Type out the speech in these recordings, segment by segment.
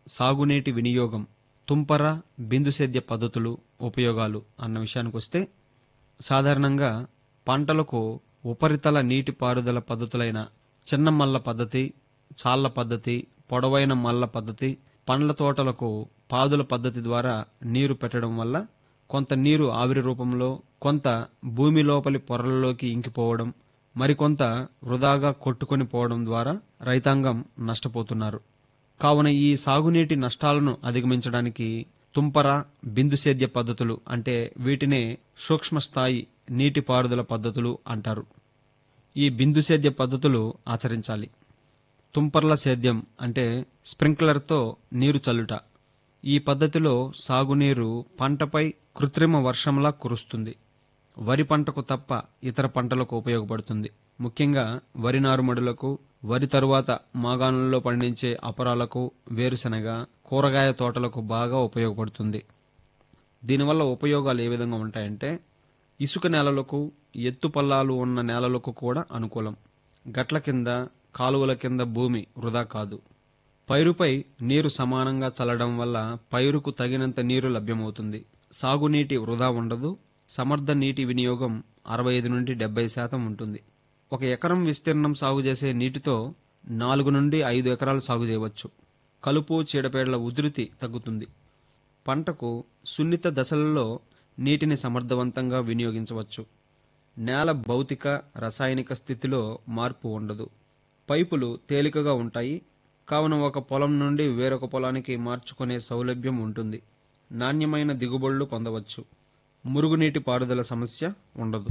సాగునీటి వినియోగం తుంపర బిందు సేద్య పద్ధతులు ఉపయోగాలు అన్న విషయానికి వస్తే సాధారణంగా పంటలకు ఉపరితల నీటి పారుదల పద్ధతులైన చిన్న మల్ల పద్ధతి చాళ్ల పద్ధతి పొడవైన మల్ల పద్ధతి పండ్ల తోటలకు పాదుల పద్ధతి ద్వారా నీరు పెట్టడం వల్ల కొంత నీరు ఆవిరి రూపంలో కొంత భూమి లోపలి పొరలలోకి ఇంకిపోవడం మరికొంత వృధాగా కొట్టుకొని పోవడం ద్వారా రైతాంగం నష్టపోతున్నారు కావున ఈ సాగునీటి నష్టాలను అధిగమించడానికి తుంపర బిందు సేద్య పద్ధతులు అంటే వీటినే సూక్ష్మ స్థాయి నీటిపారుదల పద్ధతులు అంటారు ఈ బిందు సేద్య పద్ధతులు ఆచరించాలి తుంపర్ల సేద్యం అంటే స్ప్రింక్లర్తో నీరు చల్లుట ఈ పద్ధతిలో సాగునీరు పంటపై కృత్రిమ వర్షంలా కురుస్తుంది వరి పంటకు తప్ప ఇతర పంటలకు ఉపయోగపడుతుంది ముఖ్యంగా వరి నారుమడులకు వరి తరువాత మాగాణులలో పండించే అపరాలకు వేరుశనగ కూరగాయ తోటలకు బాగా ఉపయోగపడుతుంది దీనివల్ల ఉపయోగాలు ఏ విధంగా ఉంటాయంటే ఇసుక నేలలకు ఎత్తు పల్లాలు ఉన్న నేలలకు కూడా అనుకూలం గట్ల కింద కాలువల కింద భూమి వృధా కాదు పైరుపై నీరు సమానంగా చల్లడం వల్ల పైరుకు తగినంత నీరు లభ్యమవుతుంది సాగునీటి వృధా ఉండదు సమర్థ నీటి వినియోగం అరవై ఐదు నుండి డెబ్బై శాతం ఉంటుంది ఒక ఎకరం విస్తీర్ణం సాగు చేసే నీటితో నాలుగు నుండి ఐదు ఎకరాలు సాగు చేయవచ్చు కలుపు చీడపేడల ఉధృతి తగ్గుతుంది పంటకు సున్నిత దశలలో నీటిని సమర్థవంతంగా వినియోగించవచ్చు నేల భౌతిక రసాయనిక స్థితిలో మార్పు ఉండదు పైపులు తేలికగా ఉంటాయి కావున ఒక పొలం నుండి వేరొక పొలానికి మార్చుకునే సౌలభ్యం ఉంటుంది నాణ్యమైన దిగుబడులు పొందవచ్చు మురుగునీటి పారుదల సమస్య ఉండదు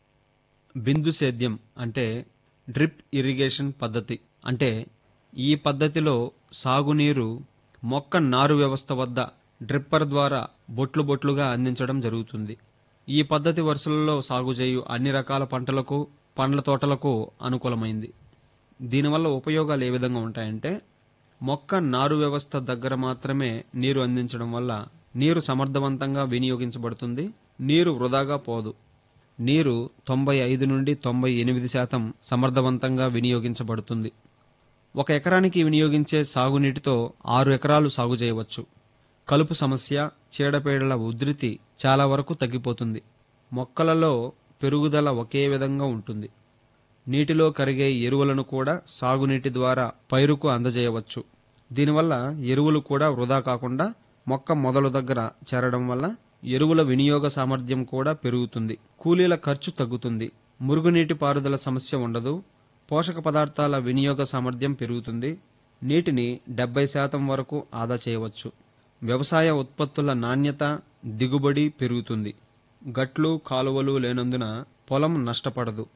బిందు సేద్యం అంటే డ్రిప్ ఇరిగేషన్ పద్ధతి అంటే ఈ పద్ధతిలో సాగునీరు మొక్క నారు వ్యవస్థ వద్ద డ్రిప్పర్ ద్వారా బొట్లు బొట్లుగా అందించడం జరుగుతుంది ఈ పద్ధతి వరుసలలో సాగు చేయు అన్ని రకాల పంటలకు పండ్ల తోటలకు అనుకూలమైంది దీనివల్ల ఉపయోగాలు ఏ విధంగా ఉంటాయంటే మొక్క నారు వ్యవస్థ దగ్గర మాత్రమే నీరు అందించడం వల్ల నీరు సమర్థవంతంగా వినియోగించబడుతుంది నీరు వృధాగా పోదు నీరు తొంభై ఐదు నుండి తొంభై ఎనిమిది శాతం సమర్థవంతంగా వినియోగించబడుతుంది ఒక ఎకరానికి వినియోగించే సాగునీటితో ఆరు ఎకరాలు సాగు చేయవచ్చు కలుపు సమస్య చీడపీడల ఉధృతి చాలా వరకు తగ్గిపోతుంది మొక్కలలో పెరుగుదల ఒకే విధంగా ఉంటుంది నీటిలో కరిగే ఎరువులను కూడా సాగునీటి ద్వారా పైరుకు అందజేయవచ్చు దీనివల్ల ఎరువులు కూడా వృధా కాకుండా మొక్క మొదలు దగ్గర చేరడం వల్ల ఎరువుల వినియోగ సామర్థ్యం కూడా పెరుగుతుంది కూలీల ఖర్చు తగ్గుతుంది మురుగునీటి పారుదల సమస్య ఉండదు పోషక పదార్థాల వినియోగ సామర్థ్యం పెరుగుతుంది నీటిని డెబ్బై శాతం వరకు ఆదా చేయవచ్చు వ్యవసాయ ఉత్పత్తుల నాణ్యత దిగుబడి పెరుగుతుంది గట్లు కాలువలు లేనందున పొలం నష్టపడదు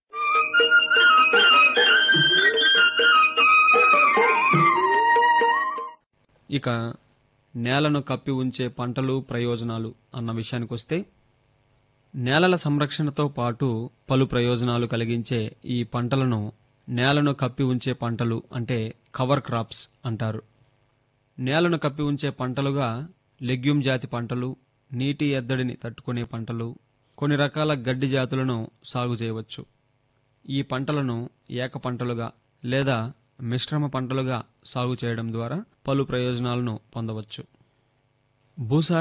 ఇక నేలను కప్పి ఉంచే పంటలు ప్రయోజనాలు అన్న విషయానికి వస్తే నేలల సంరక్షణతో పాటు పలు ప్రయోజనాలు కలిగించే ఈ పంటలను నేలను కప్పి ఉంచే పంటలు అంటే కవర్ క్రాప్స్ అంటారు నేలను కప్పి ఉంచే పంటలుగా లెగ్యూమ్ జాతి పంటలు నీటి ఎద్దడిని తట్టుకునే పంటలు కొన్ని రకాల గడ్డి జాతులను సాగు చేయవచ్చు ఈ పంటలను ఏక పంటలుగా లేదా మిశ్రమ పంటలుగా సాగు చేయడం ద్వారా పలు ప్రయోజనాలను పొందవచ్చు భూసార